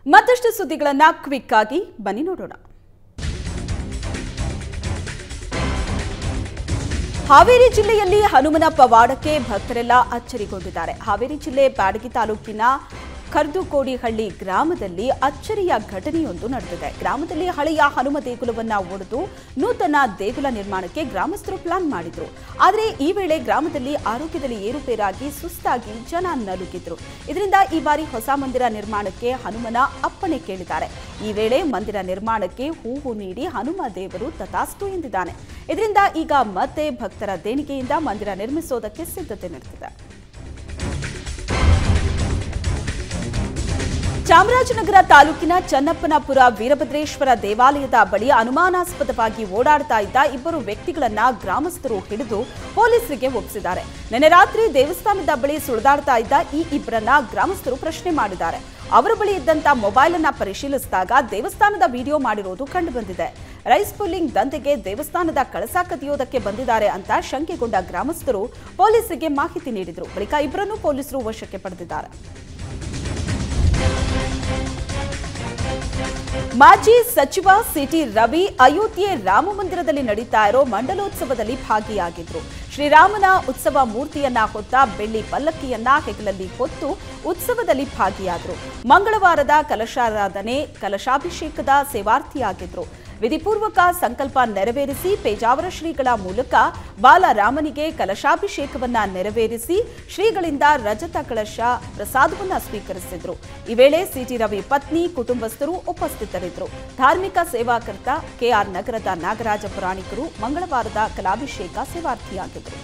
ಮತ್ತಷ್ಟು ಸುದ್ದಿಗಳನ್ನ ಕ್ವಿಕ್ ಆಗಿ ಬನ್ನಿ ನೋಡೋಣ ಹಾವೇರಿ ಜಿಲ್ಲೆಯಲ್ಲಿ ಹನುಮನ ಪವಾಡಕ್ಕೆ ಭಕ್ತರೆಲ್ಲ ಅಚ್ಚರಿಗೊಂಡಿದ್ದಾರೆ ಹಾವೇರಿ ಜಿಲ್ಲೆ ಬ್ಯಾಡಗಿ ತಾಲೂಕಿನ ಕರ್ದುಕೋಡಿಹಳ್ಳಿ ಗ್ರಾಮದಲ್ಲಿ ಅಚ್ಚರಿಯ ಘಟನೆಯೊಂದು ನಡೆದಿದೆ ಗ್ರಾಮದಲ್ಲಿ ಹಳೆಯ ಹನುಮ ದೇಗುಲವನ್ನ ಒಡೆದು ನೂತನ ದೇಗುಲ ನಿರ್ಮಾಣಕ್ಕೆ ಗ್ರಾಮಸ್ಥರು ಪ್ಲಾನ್ ಮಾಡಿದ್ರು ಆದರೆ ಈ ವೇಳೆ ಗ್ರಾಮದಲ್ಲಿ ಆರೋಗ್ಯದಲ್ಲಿ ಏರುಪೇರಾಗಿ ಸುಸ್ತಾಗಿ ಜನ ನಲುಗಿದ್ರು ಇದರಿಂದ ಈ ಬಾರಿ ಹೊಸ ಮಂದಿರ ನಿರ್ಮಾಣಕ್ಕೆ ಹನುಮನ ಅಪ್ಪಣೆ ಕೇಳಿದ್ದಾರೆ ಈ ವೇಳೆ ಮಂದಿರ ನಿರ್ಮಾಣಕ್ಕೆ ಹೂವು ನೀಡಿ ಹನುಮ ದೇವರು ತಥಾಸ್ತು ಎಂದಿದ್ದಾನೆ ಇದರಿಂದ ಈಗ ಮತ್ತೆ ಭಕ್ತರ ದೇಣಿಗೆಯಿಂದ ಮಂದಿರ ನಿರ್ಮಿಸೋದಕ್ಕೆ ಸಿದ್ಧತೆ ನಡೆದಿದೆ ಚಾಮರಾಜನಗರ ತಾಲೂಕಿನ ಚನ್ನಪ್ಪನಪುರ ವೀರಭದ್ರೇಶ್ವರ ದೇವಾಲಯದ ಬಳಿ ಅನುಮಾನಾಸ್ಪದವಾಗಿ ಓಡಾಡ್ತಾ ಇದ್ದ ಇಬ್ಬರು ವ್ಯಕ್ತಿಗಳನ್ನ ಗ್ರಾಮಸ್ಥರು ಹಿಡಿದು ಪೊಲೀಸರಿಗೆ ಒಪ್ಪಿಸಿದ್ದಾರೆ ನಿನ್ನೆ ರಾತ್ರಿ ದೇವಸ್ಥಾನದ ಬಳಿ ಸುಳಿದಾಡ್ತಾ ಇದ್ದ ಈ ಇಬ್ಬರನ್ನ ಗ್ರಾಮಸ್ಥರು ಪ್ರಶ್ನೆ ಮಾಡಿದ್ದಾರೆ ಅವರ ಬಳಿ ಇದ್ದಂತ ಮೊಬೈಲ್ ಅನ್ನ ಪರಿಶೀಲಿಸಿದಾಗ ದೇವಸ್ಥಾನದ ವಿಡಿಯೋ ಮಾಡಿರೋದು ಕಂಡುಬಂದಿದೆ ರೈಸ್ ಪುಲ್ಲಿಂಗ್ ದಂಧೆಗೆ ದೇವಸ್ಥಾನದ ಕಳಸ ಕದಿಯೋದಕ್ಕೆ ಬಂದಿದ್ದಾರೆ ಅಂತ ಶಂಕೆಗೊಂಡ ಗ್ರಾಮಸ್ಥರು ಪೊಲೀಸರಿಗೆ ಮಾಹಿತಿ ನೀಡಿದ್ರು ಬಳಿಕ ಇಬ್ಬರನ್ನು ಪೊಲೀಸರು ವಶಕ್ಕೆ ಪಡೆದಿದ್ದಾರೆ ಮಾಜಿ ಸಚಿವ ಸಿಟಿ ರವಿ ಅಯೋಧ್ಯೆ ರಾಮ ಮಂದಿರದಲ್ಲಿ ನಡೀತಾ ಇರೋ ಮಂಡಲೋತ್ಸವದಲ್ಲಿ ಭಾಗಿಯಾಗಿದ್ರು ಶ್ರೀರಾಮನ ಉತ್ಸವ ಮೂರ್ತಿಯನ್ನ ಹೊತ್ತ ಬೆಳ್ಳಿ ಪಲ್ಲಕ್ಕಿಯನ್ನ ಹೆಗಲಲ್ಲಿ ಹೊತ್ತು ಉತ್ಸವದಲ್ಲಿ ಭಾಗಿಯಾದ್ರು ಮಂಗಳವಾರದ ಕಲಶಾರಾಧನೆ ಕಲಶಾಭಿಷೇಕದ ಸೇವಾರ್ಥಿಯಾಗಿದ್ರು ವಿಧಿಪೂರ್ವಕ ಸಂಕಲ್ಪ ನೆರವೇರಿಸಿ ಪೇಜಾವರ ಶ್ರೀಗಳ ಮೂಲಕ ಬಾಲರಾಮನಿಗೆ ಕಲಶಾಭಿಷೇಕವನ್ನ ನೆರವೇರಿಸಿ ಶ್ರೀಗಳಿಂದ ರಜತ ಕಳಶ ಪ್ರಸಾದವನ್ನ ಸ್ವೀಕರಿಸಿದ್ರು ಈ ವೇಳೆ ಸಿಟಿ ರವಿ ಪತ್ನಿ ಕುಟುಂಬಸ್ಥರು ಉಪಸ್ಥಿತರಿದ್ದರು ಧಾರ್ಮಿಕ ಸೇವಾಕರ್ತ ಕೆಆರ್ ನಗರದ ನಾಗರಾಜ ಪುರಾಣಿಕರು ಮಂಗಳವಾರದ ಕಲಾಭಿಷೇಕ ಸೇವಾರ್ಥಿಯಾಗಿದ್ದರು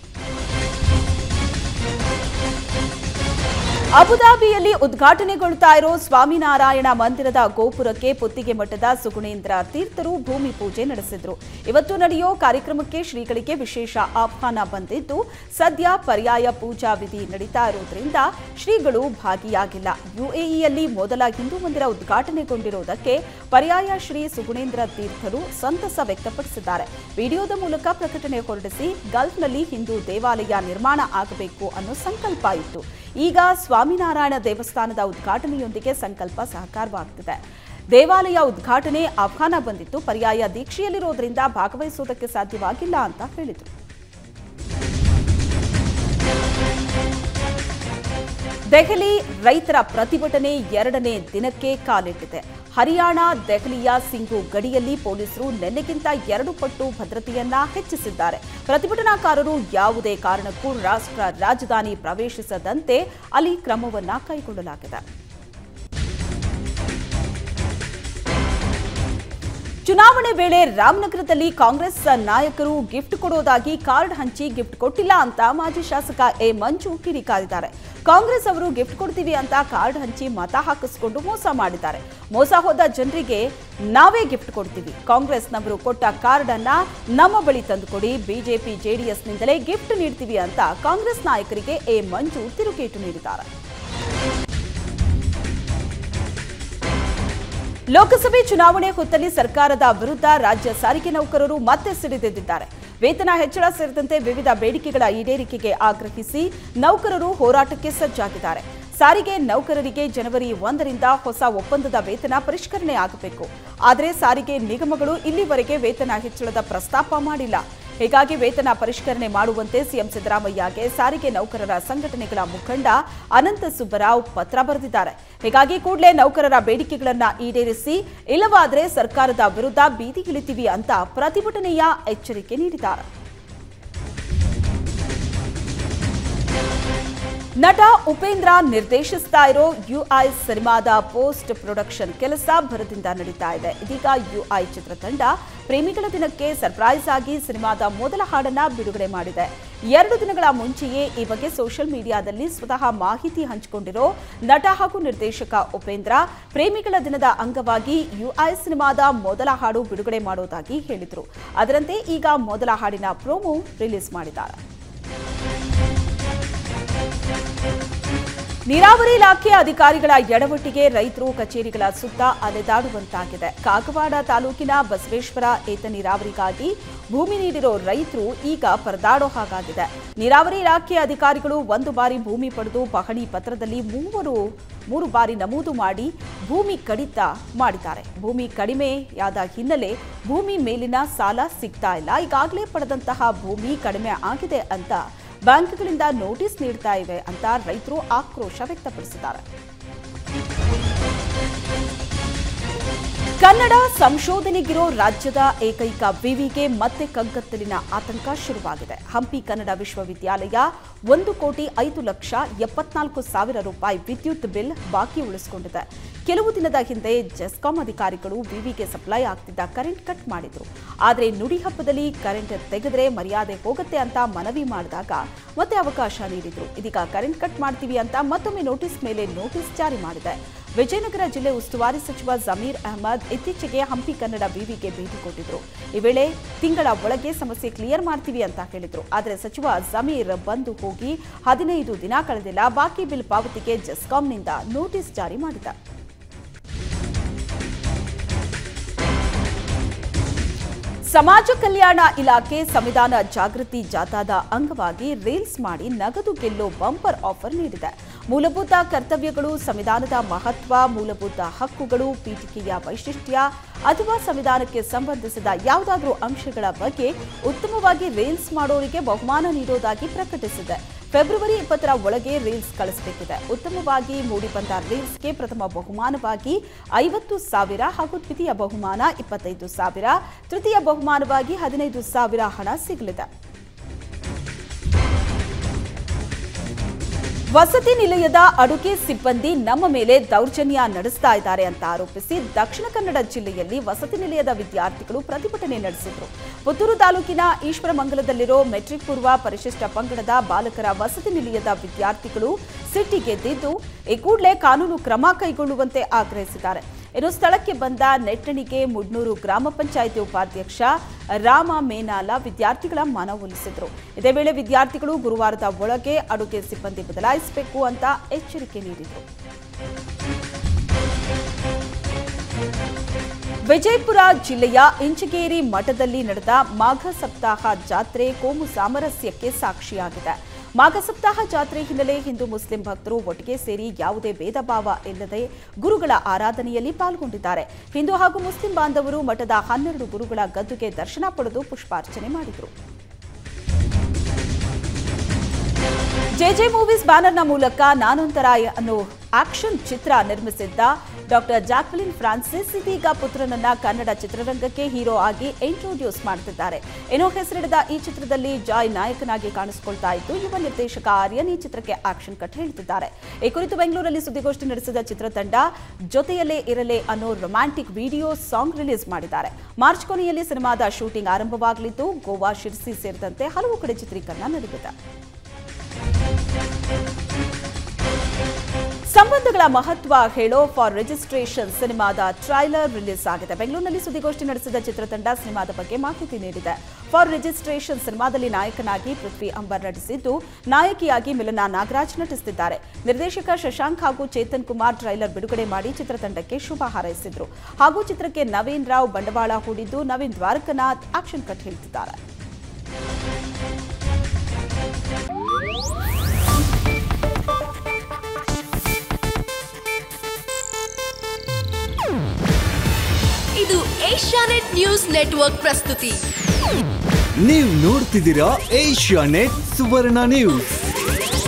ಅಬುದಾಬಿಯಲ್ಲಿ ಉದ್ಘಾಟನೆಗೊಳ್ತಾ ಇರೋ ಸ್ವಾಮಿನಾರಾಯಣ ಮಂದಿರದ ಗೋಪುರಕ್ಕೆ ಪುತ್ತಿಗೆ ಮಠದ ಸುಗುಣೇಂದ್ರ ತೀರ್ಥರು ಭೂಮಿ ಪೂಜೆ ನಡೆಸಿದ್ರು ಇವತ್ತು ನಡೆಯೋ ಕಾರ್ಯಕ್ರಮಕ್ಕೆ ಶ್ರೀಗಳಿಗೆ ವಿಶೇಷ ಆಹ್ವಾನ ಬಂದಿದ್ದು ಸದ್ಯ ಪರ್ಯಾಯ ಪೂಜಾ ವಿಧಿ ನಡೀತಾ ಇರೋದ್ರಿಂದ ಶ್ರೀಗಳು ಭಾಗಿಯಾಗಿಲ್ಲ ಯುಎಇಯಲ್ಲಿ ಮೊದಲ ಹಿಂದೂ ಮಂದಿರ ಉದ್ಘಾಟನೆಗೊಂಡಿರುವುದಕ್ಕೆ ಪರ್ಯಾಯ ಶ್ರೀ ಸುಗುಣೇಂದ್ರ ತೀರ್ಥರು ಸಂತಸ ವ್ಯಕ್ತಪಡಿಸಿದ್ದಾರೆ ವಿಡಿಯೋದ ಮೂಲಕ ಪ್ರಕಟಣೆ ಹೊರಡಿಸಿ ಗಲ್ಫ್ನಲ್ಲಿ ಹಿಂದೂ ದೇವಾಲಯ ನಿರ್ಮಾಣ ಆಗಬೇಕು ಅನ್ನೋ ಸಂಕಲ್ಪ ಇತ್ತು ಈಗ ಸ್ವಾಮಿನಾರಾಯಣ ದೇವಸ್ಥಾನದ ಉದ್ಘಾಟನೆಯೊಂದಿಗೆ ಸಂಕಲ್ಪ ಸಹಕಾರವಾಗ್ತಿದೆ ದೇವಾಲಯ ಉದ್ಘಾಟನೆ ಆಹ್ವಾನ ಬಂದಿತ್ತು ಪರ್ಯಾಯ ದೀಕ್ಷೆಯಲ್ಲಿರೋದ್ರಿಂದ ಭಾಗವಹಿಸುವುದಕ್ಕೆ ಸಾಧ್ಯವಾಗಿಲ್ಲ ಅಂತ ಹೇಳಿದರು ದೆಹಲಿ ರೈತರ ಪ್ರತಿಭಟನೆ ಎರಡನೇ ದಿನಕ್ಕೆ ಕಾಲಿಟ್ಟಿದೆ ಹರಿಯಾಣ ದೆಹಲಿಯ ಸಿಂಗು ಗಡಿಯಲ್ಲಿ ಪೊಲೀಸರು ನಿನ್ನೆಗಿಂತ ಎರಡು ಪಟ್ಟು ಭದ್ರತೆಯನ್ನ ಹೆಚ್ಚಿಸಿದ್ದಾರೆ ಪ್ರತಿಭಟನಾಕಾರರು ಯಾವುದೇ ಕಾರಣಕ್ಕೂ ರಾಷ್ಟ್ರ ರಾಜಧಾನಿ ಪ್ರವೇಶಿಸದಂತೆ ಅಲ್ಲಿ ಕ್ರಮವನ್ನ ಕೈಗೊಳ್ಳಲಾಗಿದೆ ಚುನಾವಣೆ ವೇಳೆ ರಾಮನಗರದಲ್ಲಿ ಕಾಂಗ್ರೆಸ್ ನಾಯಕರು ಗಿಫ್ಟ್ ಕೊಡೋದಾಗಿ ಕಾರ್ಡ್ ಹಂಚಿ ಗಿಫ್ಟ್ ಕೊಟ್ಟಿಲ್ಲ ಅಂತ ಮಾಜಿ ಶಾಸಕ ಎ ಮಂಜು ಕಿಡಿಕಾರಿದ್ದಾರೆ ಕಾಂಗ್ರೆಸ್ ಅವರು ಗಿಫ್ಟ್ ಕೊಡ್ತೀವಿ ಅಂತ ಕಾರ್ಡ್ ಹಂಚಿ ಮತ ಹಾಕಿಸ್ಕೊಂಡು ಮೋಸ ಮಾಡಿದ್ದಾರೆ ಮೋಸ ಹೋದ ಜನರಿಗೆ ನಾವೇ ಗಿಫ್ಟ್ ಕೊಡ್ತೀವಿ ಕಾಂಗ್ರೆಸ್ನವರು ಕೊಟ್ಟ ಕಾರ್ಡ್ ಅನ್ನ ನಮ್ಮ ಬಳಿ ತಂದುಕೊಡಿ ಬಿಜೆಪಿ ಜೆಡಿಎಸ್ನಿಂದಲೇ ಗಿಫ್ಟ್ ನೀಡ್ತೀವಿ ಅಂತ ಕಾಂಗ್ರೆಸ್ ನಾಯಕರಿಗೆ ಎ ಮಂಜು ತಿರುಗೇಟು ನೀಡಿದ್ದಾರೆ ಲೋಕಸಭೆ ಚುನಾವಣೆ ಹೊತ್ತಲ್ಲಿ ಸರ್ಕಾರದ ವಿರುದ್ಧ ರಾಜ್ಯ ಸಾರಿಗೆ ನೌಕರರು ಮತ್ತೆ ಸಿಡಿದೆದ್ದಿದ್ದಾರೆ ವೇತನ ಹೆಚ್ಚಳ ಸೇರಿದಂತೆ ವಿವಿಧ ಬೇಡಿಕೆಗಳ ಈಡೇರಿಕೆಗೆ ಆಗ್ರಹಿಸಿ ನೌಕರರು ಹೋರಾಟಕ್ಕೆ ಸಜ್ಜಾಗಿದ್ದಾರೆ ಸಾರಿಗೆ ನೌಕರರಿಗೆ ಜನವರಿ ಒಂದರಿಂದ ಹೊಸ ಒಪ್ಪಂದದ ವೇತನ ಪರಿಷ್ಕರಣೆ ಆಗಬೇಕು ಆದರೆ ಸಾರಿಗೆ ನಿಗಮಗಳು ಇಲ್ಲಿವರೆಗೆ ವೇತನ ಹೆಚ್ಚಳದ ಪ್ರಸ್ತಾಪ ಮಾಡಿಲ್ಲ ಹೀಗಾಗಿ ವೇತನ ಪರಿಷ್ಕರಣೆ ಮಾಡುವಂತೆ ಸಿಎಂ ಸಿದ್ದರಾಮಯ್ಯಗೆ ಸಾರಿಗೆ ನೌಕರರ ಸಂಘಟನೆಗಳ ಮುಖಂಡ ಅನಂತ ಸುಬ್ಬರಾವ್ ಪತ್ರ ಬರೆದಿದ್ದಾರೆ ಹೀಗಾಗಿ ಕೂಡಲೇ ನೌಕರರ ಬೇಡಿಕೆಗಳನ್ನ ಈಡೇರಿಸಿ ಇಲ್ಲವಾದರೆ ಸರ್ಕಾರದ ವಿರುದ್ಧ ಬೀದಿಗಿಳಿತೀವಿ ಅಂತ ಪ್ರತಿಭಟನೆಯ ಎಚ್ಚರಿಕೆ ನೀಡಿದ್ದಾರೆ ನಟ ಉಪೇಂದ್ರ ನಿರ್ದೇಶಿಸ್ತಾ ಇರೋ ಯುಐ ಸಿನಿಮಾದ ಪೋಸ್ಟ್ ಪ್ರೊಡಕ್ಷನ್ ಕೆಲಸ ಭರದಿಂದ ನಡೀತಾ ಇದೆ ಇದೀಗ ಯುಐ ಚಿತ್ರತಂಡ ಪ್ರೇಮಿಗಳ ದಿನಕ್ಕೆ ಸರ್ಪ್ರೈಸ್ ಆಗಿ ಸಿನಿಮಾದ ಮೊದಲ ಹಾಡನ್ನ ಬಿಡುಗಡೆ ಮಾಡಿದೆ ಎರಡು ದಿನಗಳ ಮುಂಚೆಯೇ ಈ ಬಗ್ಗೆ ಸೋಷಿಯಲ್ ಮೀಡಿಯಾದಲ್ಲಿ ಸ್ವತಃ ಮಾಹಿತಿ ಹಂಚಿಕೊಂಡಿರೋ ನಟ ಹಾಗೂ ನಿರ್ದೇಶಕ ಉಪೇಂದ್ರ ಪ್ರೇಮಿಗಳ ದಿನದ ಅಂಗವಾಗಿ ಯುಐ ಸಿನಿಮಾದ ಮೊದಲ ಹಾಡು ಬಿಡುಗಡೆ ಮಾಡೋದಾಗಿ ಹೇಳಿದರು ಅದರಂತೆ ಈಗ ಮೊದಲ ಹಾಡಿನ ಪ್ರೋಮೋ ರಿಲೀಸ್ ಮಾಡಿದ್ದಾರೆ ನೀರಾವರಿ ಇಲಾಖೆ ಅಧಿಕಾರಿಗಳ ಎಡವಟ್ಟಿಗೆ ರೈತರು ಕಚೇರಿಗಳ ಸುತ್ತ ಅಲೆದಾಡುವಂತಾಗಿದೆ ಕಾಗವಾಡ ತಾಲೂಕಿನ ಬಸವೇಶ್ವರ ಏತ ನೀರಾವರಿಗಾಗಿ ಭೂಮಿ ನೀಡಿರೋ ರೈತರು ಈಗ ಪರದಾಡೋ ಹಾಗಾಗಿದೆ ನೀರಾವರಿ ಇಲಾಖೆ ಅಧಿಕಾರಿಗಳು ಒಂದು ಬಾರಿ ಭೂಮಿ ಪಡೆದು ಪಹಣಿ ಪತ್ರದಲ್ಲಿ ಮೂವರು ಮೂರು ಬಾರಿ ನಮೂದು ಮಾಡಿ ಭೂಮಿ ಕಡಿತ ಮಾಡಿದ್ದಾರೆ ಭೂಮಿ ಕಡಿಮೆಯಾದ ಹಿನ್ನೆಲೆ ಭೂಮಿ ಮೇಲಿನ ಸಾಲ ಸಿಗ್ತಾ ಇಲ್ಲ ಈಗಾಗಲೇ ಪಡೆದಂತಹ ಭೂಮಿ ಕಡಿಮೆ ಆಗಿದೆ ಅಂತ ಬ್ಯಾಂಕ್ಗಳಿಂದ ನೋಟಿಸ್ ನೀಡ್ತಾ ಇವೆ ಅಂತ ರೈತರು ಆಕ್ರೋಶ ವ್ಯಕ್ತಪಡಿಸಿದ್ದಾರೆ ಕನ್ನಡ ಸಂಶೋಧನೆಗಿರೋ ರಾಜ್ಯದ ಏಕೈಕ ವಿವಿಗೆ ಮತ್ತೆ ಕಗ್ಗತ್ತಲಿನ ಆತಂಕ ಶುರುವಾಗಿದೆ ಹಂಪಿ ಕನ್ನಡ ವಿಶ್ವವಿದ್ಯಾಲಯ ಒಂದು ಕೋಟಿ ಐದು ಲಕ್ಷ ಎಪ್ಪತ್ನಾಲ್ಕು ಸಾವಿರ ರೂಪಾಯಿ ವಿದ್ಯುತ್ ಬಿಲ್ ಬಾಕಿ ಉಳಿಸಿಕೊಂಡಿದೆ ಕೆಲವು ದಿನದ ಹಿಂದೆ ಜೆಸ್ಕಾಂ ಅಧಿಕಾರಿಗಳು ವಿವಿಗೆ ಸಪ್ಲೈ ಆಗ್ತಿದ್ದ ಕರೆಂಟ್ ಕಟ್ ಮಾಡಿದ್ರು ಆದರೆ ನುಡಿ ಹಬ್ಬದಲ್ಲಿ ಕರೆಂಟ್ ತೆಗೆದ್ರೆ ಮರ್ಯಾದೆ ಹೋಗುತ್ತೆ ಅಂತ ಮನವಿ ಮಾಡಿದಾಗ ಮತ್ತೆ ಅವಕಾಶ ನೀಡಿದ್ರು ಇದೀಗ ಕರೆಂಟ್ ಕಟ್ ಮಾಡ್ತೀವಿ ಅಂತ ಮತ್ತೊಮ್ಮೆ ನೋಟಿಸ್ ಮೇಲೆ ನೋಟಿಸ್ ಜಾರಿ ಮಾಡಿದೆ ವಿಜಯನಗರ ಜಿಲ್ಲೆ ಉಸ್ತುವಾರಿ ಸಚಿವ ಜಮೀರ್ ಅಹಮದ್ ಇತ್ತೀಚೆಗೆ ಹಂಪಿ ಕನ್ನಡ ವಿವಿಗೆ ಭೇಟಿ ಕೊಟ್ಟಿದ್ರು ಈ ವೇಳೆ ತಿಂಗಳ ಒಳಗೆ ಸಮಸ್ಯೆ ಕ್ಲಿಯರ್ ಮಾಡ್ತೀವಿ ಅಂತ ಹೇಳಿದ್ರು ಆದರೆ ಸಚಿವ ಜಮೀರ್ ಬಂದು ಹೋಗಿ ಹದಿನೈದು ದಿನ ಕಳೆದಿಲ್ಲ ಬಾಕಿ ಬಿಲ್ ಪಾವತಿಗೆ ಜೆಸ್ಕಾಂನಿಂದ ನೋಟಿಸ್ ಜಾರಿ ಮಾಡಿದ ಸಮಾಜ ಕಲ್ಯಾಣ ಇಲಾಖೆ ಸಂವಿಧಾನ ಜಾಗೃತಿ ಜಾಥಾದ ಅಂಗವಾಗಿ ರೀಲ್ಸ್ ಮಾಡಿ ನಗದು ಗೆಲ್ಲೋ ಬಂಪರ್ ಆಫರ್ ನೀಡಿದೆ ಮೂಲಭೂತ ಕರ್ತವ್ಯಗಳು ಸಂವಿಧಾನದ ಮಹತ್ವ ಮೂಲಭೂತ ಹಕ್ಕುಗಳು ಪೀಠಿಕೆಯ ವೈಶಿಷ್ಟ್ಯ ಅಥವಾ ಸಂವಿಧಾನಕ್ಕೆ ಸಂಬಂಧಿಸಿದ ಯಾವುದಾದ್ರೂ ಅಂಶಗಳ ಬಗ್ಗೆ ಉತ್ತಮವಾಗಿ ರೀಲ್ಸ್ ಮಾಡೋರಿಗೆ ಬಹುಮಾನ ನೀಡೋದಾಗಿ ಪ್ರಕಟಿಸಿದೆ ಫೆಬ್ರವರಿ ಇಪ್ಪತ್ತರ ಒಳಗೆ ರೀಲ್ಸ್ ಕಳಿಸಬೇಕಿದೆ ಉತ್ತಮವಾಗಿ ಮೂಡಿಬಂದ ರೀಲ್ಸ್ಗೆ ಪ್ರಥಮ ಬಹುಮಾನವಾಗಿ ಐವತ್ತು ಸಾವಿರ ಹಾಗೂ ದ್ವಿತೀಯ ಬಹುಮಾನ ಇಪ್ಪತ್ತೈದು ಸಾವಿರ ತೃತೀಯ ಬಹುಮಾನವಾಗಿ ಹದಿನೈದು ಸಾವಿರ ಹಣ ಸಿಗಲಿದೆ ವಸತಿ ನಿಲಯದ ಅಡುಗೆ ಸಿಬ್ಬಂದಿ ನಮ್ಮ ಮೇಲೆ ದೌರ್ಜನ್ಯ ನಡೆಸ್ತಾ ಇದ್ದಾರೆ ಅಂತ ಆರೋಪಿಸಿ ದಕ್ಷಿಣ ಕನ್ನಡ ಜಿಲ್ಲೆಯಲ್ಲಿ ವಸತಿ ನಿಲಯದ ವಿದ್ಯಾರ್ಥಿಗಳು ಪ್ರತಿಭಟನೆ ನಡೆಸಿದ್ರು ಪುತ್ತೂರು ತಾಲೂಕಿನ ಈಶ್ವರಮಂಗಲದಲ್ಲಿರೋ ಮೆಟ್ರಿಕ್ ಪೂರ್ವ ಪರಿಶಿಷ್ಟ ಪಂಗಡದ ಬಾಲಕರ ವಸತಿ ನಿಲಯದ ವಿದ್ಯಾರ್ಥಿಗಳು ಸಿಟ್ಟಿಗೆದ್ದಿದ್ದು ಈ ಕೂಡಲೇ ಕಾನೂನು ಕ್ರಮ ಕೈಗೊಳ್ಳುವಂತೆ ಆಗ್ರಹಿಸಿದ್ದಾರೆ ಇನ್ನು ಸ್ಥಳಕ್ಕೆ ಬಂದ ನೆಟ್ಟಣಿಗೆ ಮುಡ್ನೂರು ಗ್ರಾಮ ಪಂಚಾಯಿತಿ ಉಪಾಧ್ಯಕ್ಷ ರಾಮ ಮೇನಾಲ ವಿದ್ಯಾರ್ಥಿಗಳ ಮನವೊಲಿಸಿದ್ರು ಇದೇ ವೇಳೆ ವಿದ್ಯಾರ್ಥಿಗಳು ಗುರುವಾರದ ಒಳಗೆ ಅಡುಗೆ ಸಿಬ್ಬಂದಿ ಬದಲಾಯಿಸಬೇಕು ಅಂತ ಎಚ್ಚರಿಕೆ ನೀಡಿದರು ವಿಜಯಪುರ ಜಿಲ್ಲೆಯ ಇಂಚಗೇರಿ ಮಠದಲ್ಲಿ ನಡೆದ ಮಾಘ ಸಪ್ತಾಹ ಜಾತ್ರೆ ಕೋಮು ಸಾಮರಸ್ಯಕ್ಕೆ ಸಾಕ್ಷಿಯಾಗಿದೆ ಮಾಘ ಸಪ್ತಾಹ ಜಾತ್ರೆ ಹಿನ್ನೆಲೆ ಹಿಂದೂ ಮುಸ್ಲಿಂ ಭಕ್ತರು ಒಟ್ಟಿಗೆ ಸೇರಿ ಯಾವುದೇ ಭೇದ ಭಾವ ಇಲ್ಲದೆ ಗುರುಗಳ ಆರಾಧನೆಯಲ್ಲಿ ಪಾಲ್ಗೊಂಡಿದ್ದಾರೆ ಹಿಂದೂ ಹಾಗೂ ಮುಸ್ಲಿಂ ಬಾಂಧವರು ಮಠದ ಹನ್ನೆರಡು ಗುರುಗಳ ಗದ್ದುಗೆ ದರ್ಶನ ಪಡೆದು ಪುಷ್ಪಾರ್ಚನೆ ಮಾಡಿದರು ಜೆಜೆ ಮೂವೀಸ್ ಬ್ಯಾನರ್ನ ಮೂಲಕ ನಾನೊಂತರಾಯ್ ಅನ್ನೋ ಆಕ್ಷನ್ ಚಿತ್ರ ನಿರ್ಮಿಸಿದ್ದ ಡಾಕ್ಟರ್ ಜಾಕ್ಲಿನ್ ಫ್ರಾನ್ಸಿಸ್ ಇದೀಗ ಪುತ್ರನನ್ನ ಕನ್ನಡ ಚಿತ್ರರಂಗಕ್ಕೆ ಹೀರೋ ಆಗಿ ಇಂಟ್ರೊಡ್ಯೂಸ್ ಮಾಡುತ್ತಿದ್ದಾರೆ ಏನೋ ಹೆಸರಿಡದ ಈ ಚಿತ್ರದಲ್ಲಿ ಜಾಯ್ ನಾಯಕನಾಗಿ ಕಾಣಿಸಿಕೊಳ್ತಾ ಇದ್ದು ಯುವ ನಿರ್ದೇಶಕ ಆರ್ಯನ್ ಈ ಚಿತ್ರಕ್ಕೆ ಆಕ್ಷನ್ ಕಟ್ ಹೇಳ್ತಿದ್ದಾರೆ ಈ ಕುರಿತು ಬೆಂಗಳೂರಲ್ಲಿ ಸುದ್ದಿಗೋಷ್ಠಿ ನಡೆಸಿದ ಚಿತ್ರತಂಡ ಜೊತೆಯಲ್ಲೇ ಇರಲೇ ಅನ್ನೋ ರೊಮ್ಯಾಂಟಿಕ್ ವಿಡಿಯೋ ಸಾಂಗ್ ರಿಲೀಸ್ ಮಾಡಿದ್ದಾರೆ ಮಾರ್ಚ್ ಕೊನೆಯಲ್ಲಿ ಸಿನಿಮಾದ ಶೂಟಿಂಗ್ ಆರಂಭವಾಗಲಿದ್ದು ಗೋವಾ ಶಿರ್ಸಿ ಸೇರಿದಂತೆ ಹಲವು ಕಡೆ ಚಿತ್ರೀಕರಣ ನಡೆದಿದೆ ಸಂಬಂಧಗಳ ಮಹತ್ವ ಹೇಳೋ ಫಾರ್ ರಿಜಿಸ್ಟ್ರೇಷನ್ ಸಿನಿಮಾದ ಟ್ರೈಲರ್ ರಿಲೀಸ್ ಆಗಿದೆ ಬೆಂಗಳೂರಿನಲ್ಲಿ ಸುದ್ದಿಗೋಷ್ಠಿ ನಡೆಸಿದ ಚಿತ್ರತಂಡ ಸಿನಿಮಾದ ಬಗ್ಗೆ ಮಾಹಿತಿ ನೀಡಿದೆ ಫಾರ್ ರಿಜಿಸ್ಟ್ರೇಷನ್ ಸಿನಿಮಾದಲ್ಲಿ ನಾಯಕನಾಗಿ ಪೃಥ್ವಿ ಅಂಬರ್ ನಟಿಸಿದ್ದು ನಾಯಕಿಯಾಗಿ ಮಿಲನಾ ನಾಗರಾಜ್ ನಟಿಸುತ್ತಿದ್ದಾರೆ ನಿರ್ದೇಶಕ ಶಶಾಂಕ್ ಹಾಗೂ ಚೇತನ್ ಕುಮಾರ್ ಟ್ರೈಲರ್ ಬಿಡುಗಡೆ ಮಾಡಿ ಚಿತ್ರತಂಡಕ್ಕೆ ಶುಭ ಹಾರೈಸಿದ್ರು ಹಾಗೂ ಚಿತ್ರಕ್ಕೆ ನವೀನ್ ರಾವ್ ಬಂಡವಾಳ ಹೂಡಿದ್ದು ನವೀನ್ ದ್ವಾರಕನಾಥ್ ಆಕ್ಷನ್ ಕಟ್ ಹೇಳ್ತಿದ್ದಾರೆ ಇದು ಏಷ್ಯಾನೆಟ್ ನ್ಯೂಸ್ ನೆಟ್ವರ್ಕ್ ಪ್ರಸ್ತುತಿ ನೀವು ನೋಡ್ತಿದ್ದೀರಾ ಏಷ್ಯಾ ನೆಟ್ ಸುವರ್ಣ ನ್ಯೂಸ್